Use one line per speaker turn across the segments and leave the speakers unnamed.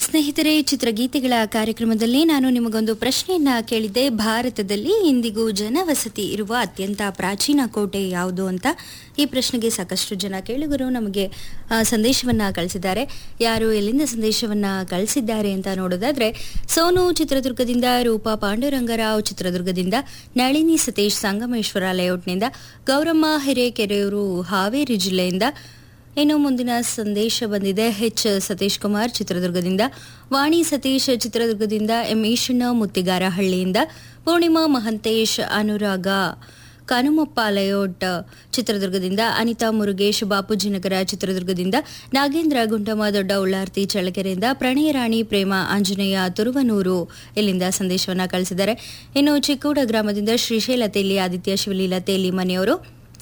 ಸ್ನೇಹಿತರೆ ಚಿತ್ರಗೀತೆಗಳ ಕಾರ್ಯಕ್ರಮದಲ್ಲಿ ನಾನು ನಿಮಗೊಂದು ಪ್ರಶ್ನೆಯನ್ನ ಕೇಳಿದ್ದೆ ಭಾರತದಲ್ಲಿ ಇಂದಿಗೂ ಜನವಸತಿ ಇರುವ ಅತ್ಯಂತ ಪ್ರಾಚೀನ ಕೋಟೆ ಯಾವುದು ಅಂತ ಈ ಪ್ರಶ್ನೆಗೆ ಸಾಕಷ್ಟು ಜನ ಕೇಳುಗರು ನಮಗೆ ಆ, ಸಂದೇಶವನ್ನ ಕಳಿಸಿದ್ದಾರೆ ಯಾರು ಎಲ್ಲಿಂದ ಸಂದೇಶವನ್ನ ಕಳಿಸಿದ್ದಾರೆ ಅಂತ ನೋಡೋದಾದ್ರೆ ಸೋನು ಚಿತ್ರದುರ್ಗದಿಂದ ರೂಪಾ ಪಾಂಡುರಂಗರಾವ್ ಚಿತ್ರದುರ್ಗದಿಂದ ನಳಿನಿ ಸತೀಶ್ ಸಂಗಮೇಶ್ವರ ಲೇಔಟ್ನಿಂದ ಗೌರಮ್ಮ ಹಿರೇಕೆರೆಯೂರು ಹಾವೇರಿ ಜಿಲ್ಲೆಯಿಂದ ಇನ್ನು ಮುಂದಿನ ಸಂದೇಶ ಬಂದಿದೆ ಎಚ್ ಸತೀಶ್ ಕುಮಾರ್ ಚಿತ್ರದುರ್ಗದಿಂದ ವಾಣಿ ಸತೀಶ್ ಚಿತ್ರದುರ್ಗದಿಂದ ಎಂ ಈಶಣ್ಣ ಮುತ್ತಿಗಾರಹಳ್ಳಿಯಿಂದ ಪೂರ್ಣಿಮಾ ಮಹಂತೇಶ್ ಅನುರಾಗ ಕನುಮಪ್ಪ ಲೇಔಟ್ ಚಿತ್ರದುರ್ಗದಿಂದ ಅನಿತಾ ಮುರುಗೇಶ್ ಬಾಪೂಜಿನಗರ ಚಿತ್ರದುರ್ಗದಿಂದ ನಾಗೇಂದ್ರ ಗುಂಡಮ್ಮ ದೊಡ್ಡ ಉಳ್ಳಾರ್ತಿ ಚಳ್ಳಕೆರೆಯಿಂದ ಪ್ರಣಯ ರಾಣಿ ಪ್ರೇಮ ಆಂಜನೇಯ ತುರುವನೂರು ಇಲ್ಲಿಂದ ಸಂದೇಶವನ್ನ ಕಳಿಸಿದ್ದಾರೆ ಇನ್ನು ಚಿಕ್ಕೋಡ ಗ್ರಾಮದಿಂದ ಶ್ರೀಶೈಲ ತೇಲಿ ಆದಿತ್ಯ ಶಿವಲೀಲ ತೇಲಿ ಮನೆಯವರು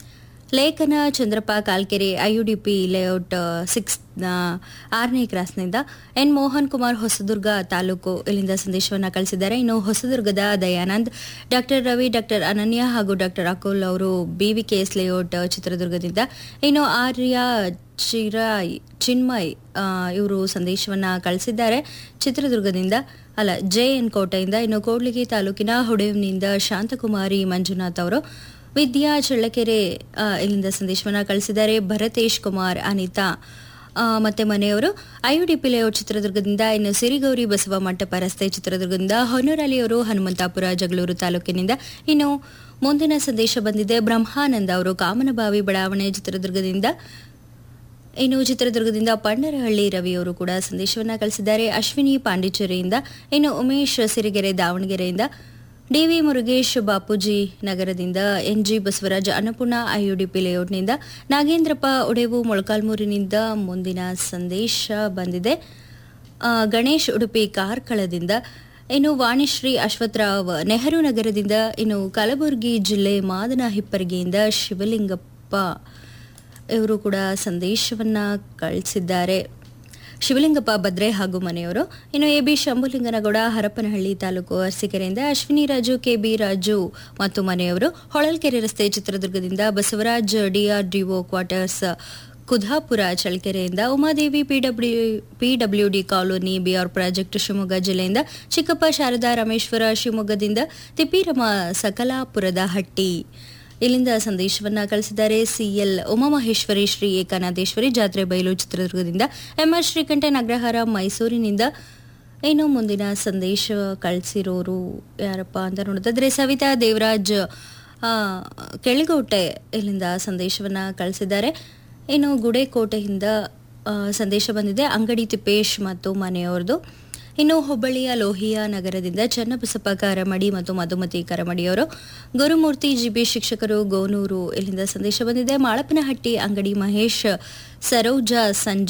Lekhana Chandrappa Kalkere IUDP layout six ಆರನೇ ಕ್ರಾಸ್ನಿಂದ ಎನ್ ಮೋಹನ್ ಕುಮಾರ್ ಹೊಸದುರ್ಗ ತಾಲೂಕು ಇಲ್ಲಿಂದ ಸಂದೇಶವನ್ನು ಕಳಿಸಿದ್ದಾರೆ ಇನ್ನು ಹೊಸದುರ್ಗದ ದಯಾನಂದ್ ಡಾಕ್ಟರ್ ರವಿ ಡಾಕ್ಟರ್ ಅನನ್ಯ ಹಾಗೂ ಡಾಕ್ಟರ್ ಅಕುಲ್ ಅವರು ಬಿವಿಕೆಎಸ್ ಲೇಔಟ್ ಚಿತ್ರದುರ್ಗದಿಂದ ಇನ್ನು ಆರ್ಯ ಚಿರಾಯ್ ಚಿನ್ಮಯ್ ಇವರು ಸಂದೇಶವನ್ನ ಕಳಿಸಿದ್ದಾರೆ ಚಿತ್ರದುರ್ಗದಿಂದ ಅಲ್ಲ ಜೆ ಎನ್ ಕೋಟೆಯಿಂದ ಇನ್ನು ಕೂಡ್ಲಿಗಿ ತಾಲೂಕಿನ ಹುಡೇವ್ನಿಂದ ಶಾಂತಕುಮಾರಿ ಮಂಜುನಾಥ್ ಅವರು ವಿದ್ಯಾ ಚಳ್ಳಕೆರೆ ಆ, ಇಲ್ಲಿಂದ ಸಂದೇಶವನ್ನ ಕಳಿಸಿದ್ದಾರೆ ಭರತೇಶ್ ಕುಮಾರ್ ಅನಿತಾ ಆ, ಮತ್ತೆ ಮನೆಯವರು ಐಯುಡಿಪಿ ಲೇಔಟ್ ಚಿತ್ರದುರ್ಗದಿಂದ ಇನ್ನು ಸಿರಿಗೌರಿ ಬಸವ ಮಂಟಪ ರಸ್ತೆ ಚಿತ್ರದುರ್ಗದಿಂದ ಹೊನ್ನೂರಲಿಯವರು ಹನುಮಂತಾಪುರ ಜಗಳೂರು ತಾಲೂಕಿನಿಂದ ಇನ್ನು ಮುಂದಿನ ಸಂದೇಶ ಬಂದಿದೆ ಬ್ರಹ್ಮಾನಂದ ಅವರು ಕಾಮನಬಾವಿ ಬಡಾವಣೆ ಚಿತ್ರದುರ್ಗದಿಂದ ಇನ್ನು ಚಿತ್ರದುರ್ಗದಿಂದ ಪಂಡರಹಳ್ಳಿ ರವಿಯವರು ಕೂಡ ಸಂದೇಶವನ್ನ ಕಳಿಸಿದ್ದಾರೆ ಅಶ್ವಿನಿ ಪಾಂಡಿಚೇರಿಯಿಂದ ಇನ್ನು ಉಮೇಶ್ ಸಿರಿಗೆರೆ ದಾವಣಗೆರೆಯಿಂದ ಡಿವಿ ಮುರುಗೇಶ್ ಬಾಪೂಜಿ ನಗರದಿಂದ ಎನ್ಜಿ ಬಸವರಾಜ್ ಅನ್ನಪೂರ್ಣ ಐಯುಡಿಪಿ ಲೇಔಟ್ನಿಂದ ನಾಗೇಂದ್ರಪ್ಪ ಉಡೇವು ಮೊಳಕಾಲ್ಮೂರಿನಿಂದ ಮುಂದಿನ ಸಂದೇಶ ಬಂದಿದೆ ಆ, ಗಣೇಶ್ ಉಡುಪಿ ಕಾರ್ಕಳದಿಂದ ಇನ್ನು ವಾಣಿಶ್ರೀ ಅಶ್ವತ್ಥರಾವ್ ನೆಹರು ನಗರದಿಂದ ಇನ್ನು ಕಲಬುರಗಿ ಜಿಲ್ಲೆ ಮಾದನ ಹಿಪ್ಪರಿಗೆಯಿಂದ ಶಿವಲಿಂಗಪ್ಪ ಇವರು ಕೂಡ ಸಂದೇಶವನ್ನ ಕಳಿಸಿದ್ದಾರೆ ಶಿವಲಿಂಗಪ್ಪ ಭದ್ರೆ ಹಾಗೂ ಮನೆಯವರು ಇನ್ನು ಎ ಬಿ ಶಂಭುಲಿಂಗನಗೌಡ ಹರಪನಹಳ್ಳಿ ತಾಲೂಕು ಅರಸೀಕೆರೆಯಿಂದ ಅಶ್ವಿನಿ ರಾಜು ಕೆ ಬಿ ರಾಜು ಮತ್ತು ಮನೆಯವರು ಹೊಳಲ್ಕೆರೆ ರಸ್ತೆ ಚಿತ್ರದುರ್ಗದಿಂದ ಬಸವರಾಜ್ ಡಿಆರ್ಡಿಒ ಕ್ವಾರ್ಟರ್ಸ್ ಕುಧಾಪುರ ಚಳ್ಳಕೆರೆಯಿಂದ Umadevi PW PWD colony BR project Shivamogga ಜಿಲ್ಲೆಯಿಂದ ಚಿಕ್ಕಪ್ಪ ಶಾರದಾ ರಮೇಶ್ವರ ಶಿವಮೊಗ್ಗದಿಂದ ತಿಪ್ಪಿರಮ ಸಕಲಾಪುರದ ಹಟ್ಟಿ ಇಲ್ಲಿಂದ ಸಂದೇಶವನ್ನ ಕಳಿಸಿದ್ದಾರೆ ಸಿಎಲ್ ಉಮಾಮಹೇಶ್ವರಿ ಶ್ರೀ ಏಕನಾಥೇಶ್ವರಿ ಜಾತ್ರೆ ಬಯಲು ಚಿತ್ರದುರ್ಗದಿಂದ ಎಂಆರ್ ಶ್ರೀಕಂಠ ನಗ್ರಹಾರ ಮೈಸೂರಿನಿಂದ ಇನ್ನು ಮುಂದಿನ ಸಂದೇಶ ಕಳಿಸಿರೋರು ಯಾರಪ್ಪ ಅಂತ ನೋಡೋದಾದ್ರೆ ಸವಿತಾ ದೇವರಾಜ್ ಆ, ಕೆಳಗೋಟೆ ಇಲ್ಲಿಂದ ಸಂದೇಶವನ್ನ ಕಳಿಸಿದ್ದಾರೆ ಇನ್ನು ಗುಡೇಕೋಟೆಯಿಂದ ಆ, ಸಂದೇಶ ಬಂದಿದೆ ಅಂಗಡಿ ತಿಪ್ಪೇಶ್ ಮತ್ತು ಮನೆಯವ್ರದ್ದು ಇನ್ನು ಹುಬ್ಬಳ್ಳಿಯ ಲೋಹಿಯಾ ನಗರದಿಂದ ಚನ್ನಬಸಪ್ಪ ಕರಮಡಿ ಮತ್ತು ಮಧುಮತಿ ಕರಮಡಿಯವರು ಗುರುಮೂರ್ತಿ ಜಿಬಿ ಶಿಕ್ಷಕರು ಗೋನೂರು ಇಲ್ಲಿಂದ ಸಂದೇಶ ಬಂದಿದೆ ಮಾಳಪ್ಪನಹಟ್ಟಿ ಅಂಗಡಿ ಮಹೇಶ್ ಸರೋಜಾ ಸಂಜೆ